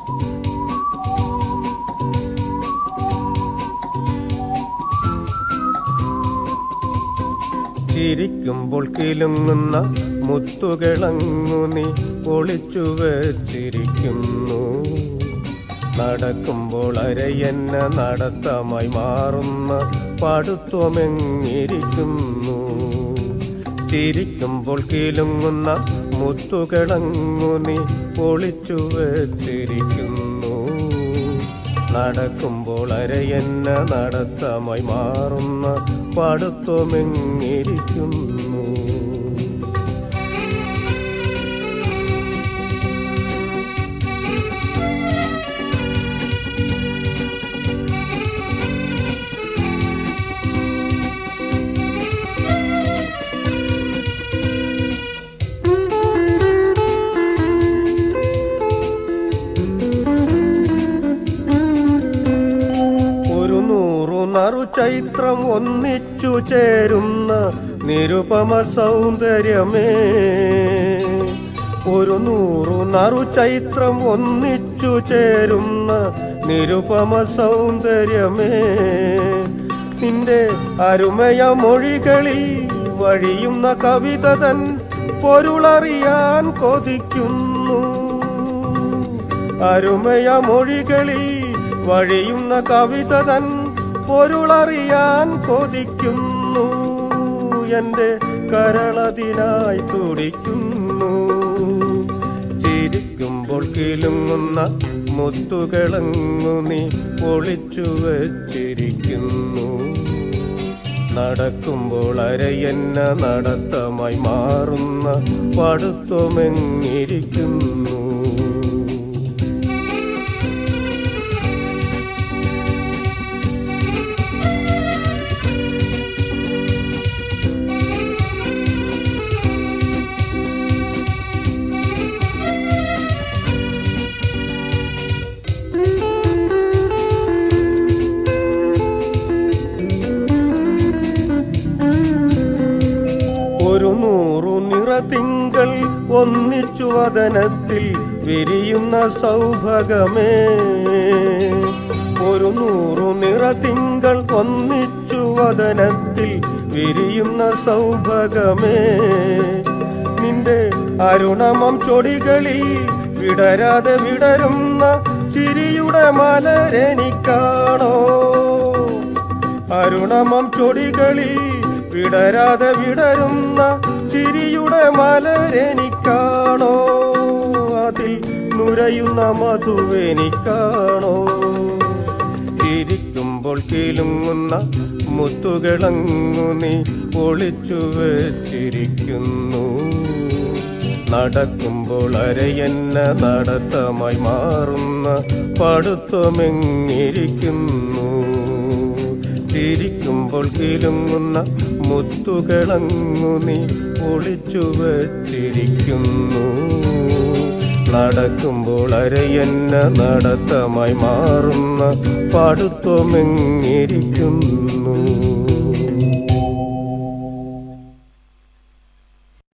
ചിരിക്കുമ്പോൾ കിലുങ്ങുന്ന മുത്തുകളങ്ങു നീ ഒളിച്ചു വച്ചിരിക്കുന്നു നടക്കുമ്പോൾ അരയെന്ന നടത്തമായി മാറുന്ന പടുത്വമെങ്ങിരിക്കുന്നു ചിരിക്കുമ്പോൾ കിലുങ്ങുന്ന മുത്തുകളങ്ങു നീ ഒളിച്ചു വച്ചിരിക്കുന്നു നടക്കുമ്പോൾ അരയെന്ന നടത്തമായി മാറുന്ന പടുത്വമെങ്ങിരിക്കുന്നു ഒരു നൂറു നറു ചൈത്രം ഒന്നിച്ചു ചേരുന്ന നിരുപമ സൗന്ദര്യമേ ഒരു നൂറു നറു ചൈത്രം ഒന്നിച്ചു ചേരുന്ന നിരുപമ സൗന്ദര്യമേ നിന്റെ അരുമയ മൊഴികളിൽ വഴിയുന്ന കവിത തൻ പൊരുളറിയാൻ കൊതിക്കുന്നു അരുമയ മൊഴികളിൽ വഴിയുന്ന കവിത തൻ പൊരുളറിയാൻ കൊതിക്കുന്നു എൻ്റെ കരളതിനായി തുടിക്കുന്നു ചിരിക്കുമ്പോൾ കിലുങ്ങുന്ന മുത്തുകളങ്ങു നീ ഒളിച്ചു വച്ചിരിക്കുന്നു നടക്കുമ്പോൾ അരയെന്ന നടത്തമായി മാറുന്ന പടുത്വമെങ്ങിരിക്കുന്നു ഒരു നൂറു നിറതിങ്കൾ ഒന്നിച്ചു വദനത്തിൽ വിരിയുന്ന സൗഭഗമേ ഒരു നൂറു നിറതിങ്കൾ ഒന്നിച്ചു വദനത്തിൽ വിരിയുന്ന സൗഭഗമേ നിന്റെ അരുണമം ചൊടികളിൽ വിടരാതെ വിടരുന്ന ചിരിയുടെ മലരെനിക്കാണോ അരുണമം ചൊടികളിൽ വിടരാതെ വിടരുന്ന ചിരിയുടെ മലരെനിക്കാണോ അതിൽ നുരയുന്ന മധുവെനിക്കാണോ ചിരിക്കുമ്പോൾ കിലുങ്ങുന്ന മുത്തുകളങ്ങു നീ ഒളിച്ചു വച്ചിരിക്കുന്നു നടക്കുമ്പോൾ അരയെന്ന നടത്തമായി മാറുന്ന പടുത്വമെങ്ങിരിക്കുന്നു ചിരിക്കുമ്പോൾ കിലുങ്ങുന്ന മുത്തുകളങ്ങു നീ ഒളിച്ചു വച്ചിരിക്കുന്നു നടക്കുമ്പോൾ അരയെന്ന നടത്തമായി മാറുന്ന പടുത്വമെങ്ങിരിക്കുന്നു